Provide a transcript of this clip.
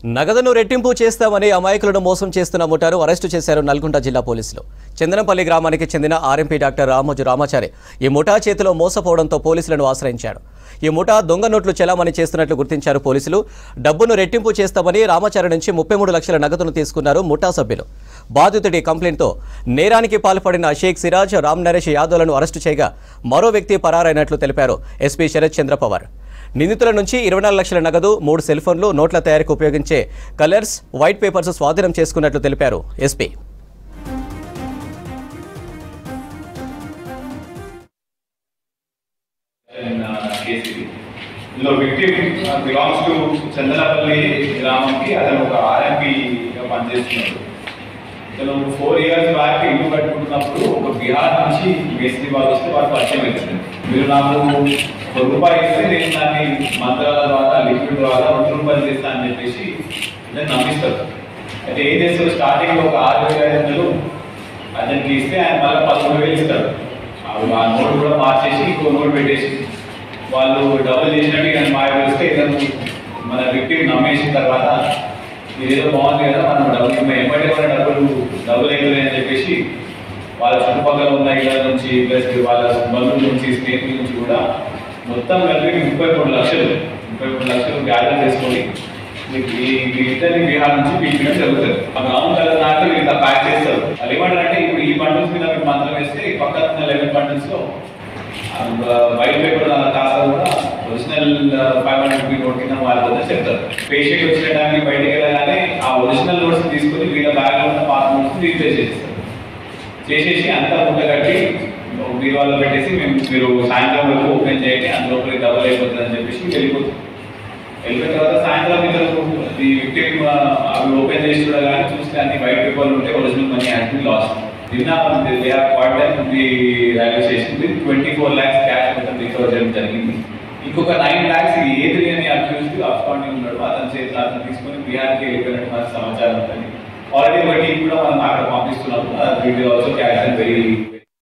నగదును రెట్టింపు చేస్తామని అమాయకులను మోసం చేస్తున్న ముఠాను అరెస్టు చేశారు నల్గొండ జిల్లా పోలీసులు చందనంపల్లి గ్రామానికి చెందిన ఆర్ఎంపీ డాక్టర్ రామోజు రామాచారి ఈ ముఠా చేతిలో మోసపోవడంతో పోలీసులను ఆశ్రయించాడు ఈ ముఠా దొంగ నోట్లు చెలామణి చేస్తున్నట్లు గుర్తించారు పోలీసులు డబ్బును రెట్టింపు చేస్తామని రామాచారి నుంచి ముప్పై మూడు లక్షల నగదును తీసుకున్నారు ముఠా సభ్యులు బాధితుడి కంప్లైంట్తో నేరానికి పాల్పడిన షేక్ సిరాజ్ రామ్ నరేష్ యాదవ్లను అరెస్టు చేయగా మరో వ్యక్తి పరారైనట్లు తెలిపారు ఎస్పీ శరత్ చంద్ర పవార్ నిందితుల నుంచి ఇరవై నాలుగు లక్షల నగదు మూడు సెల్ ఫోన్లు నోట్ల తయారీకి ఉపయోగించే కలర్స్ వైట్ పేపర్స్ స్వాధీనం చేసుకున్నట్లు తెలిపారు ఎస్పీ కేసీబీ ఇందులో విక్టిమ్ బిలాంగ్స్ టు చందనపల్లి గ్రామంకి అతను ఒక ఆర్ఎంపీగా పనిచేస్తున్నాడు ఇతను ఫోర్ ఇయర్స్ బ్యాక్ ఇల్లు కట్టుకుంటున్నప్పుడు ఒక బీహార్ నుంచి కేసీబీ వాళ్ళు వస్తే వాళ్ళు పరిచయం వచ్చింది మీరు నాకు ఒక రూపాయి ఇస్తే నేను దాన్ని మంత్రాల ద్వారా లిక్విడ్ ద్వారా రెండు రూపాయలు చేస్తాను అని చెప్పేసి నేను నమ్మిస్తారు అయితే ఏం చేస్తారు స్టార్టింగ్ ఒక ఆరు వేల ఐదు వందలు అతనికి ఇస్తే ఆయన మళ్ళీ పదమూడు వేలు ఇస్తారు ఆ నోట్ కూడా మార్చేసి ఇంకో నోట్ పెట్టేసి వాళ్ళు డబ్బులు చేసినట్టు కానీ మాయ వస్తే ఇతను మన విక్టిమ్ నమ్మేసిన తర్వాత ఇదేదో బాగుంది కదా మనం డబ్బులు మేము ఎంబడి మన డబ్బులు డబ్బులు అయిపోయి అని చెప్పేసి వాళ్ళ చుట్టుపక్కల ఉన్న ఇళ్ళ నుంచి ప్లస్ వాళ్ళ బంధువుల నుంచి స్నేహితుల నుంచి కూడా మొత్తం కలిపి ముప్పై మూడు లక్షలు ముప్పై మూడు లక్షలు గ్యాదర్ చేసుకొని మీకు ఈ మీ ఇద్దరిని బీహార్ నుంచి పిలిపించడం జరుగుతుంది ఆ గ్రౌండ్ కలర్ దాకా వీళ్ళు ప్యాక్ చేస్తారు వాళ్ళు ఏమంటారంటే ఇప్పుడు ఈ బండిల్స్ మీద మీరు మంత్రం వేస్తే ఈ పక్కన ఉన్న లెవెన్ బండిల్స్ లో వైట్ పేపర్ అలా కాస్త కూడా original five hundred rupee note కింద మారిపోతుందని చెప్తారు పేషెంట్ వచ్చిన టైంకి బయటకు వెళ్ళగానే ఆ ఒరిజినల్ నోట్స్ తీసుకుని వీళ్ళ బ్యాగ్ లో ఉన్న పాత నోట్స్ రీప్లేస్ చేస్తారు చేసేసి అంతా ముట్ట కట్టి బీరువాలో పెట్టేసి మేము మీరు సాయంత్రం వరకు ఓపెన్ చేయండి అందులోపలికి డబుల్ అయిపోతుందని చెప్పేసి వెళ్ళిపోతుంది వెళ్ళిపోయిన తర్వాత సాయంత్రం ఇతను ఈ విక్టిమ్ అవి ఓపెన్ చేసి చూడగానే చూస్తే అన్ని వైట్ పేపర్లు ఉంటే ఒరిజినల్ మనీ హ్యాస్ లాస్ నిన్న they are quarter the railway station with twenty four lakhs cash మొత్తం రికవర్ చేయడం జరిగింది ఇంకొక నైన్ ల్యాక్స్ ఏది అని అక్యూజ్ అబ్స్కాండింగ్ ఉన్నాడు అతని చేతి అతను తీసుకొని బీహార్కి వెళ్ళిపోయినట్టు మనకు సమాచారం ఉంటుంది ఆల్రెడీ ఒక టీం కూడా మనం అక్కడ పంపిస్తున్నాము video also cash and very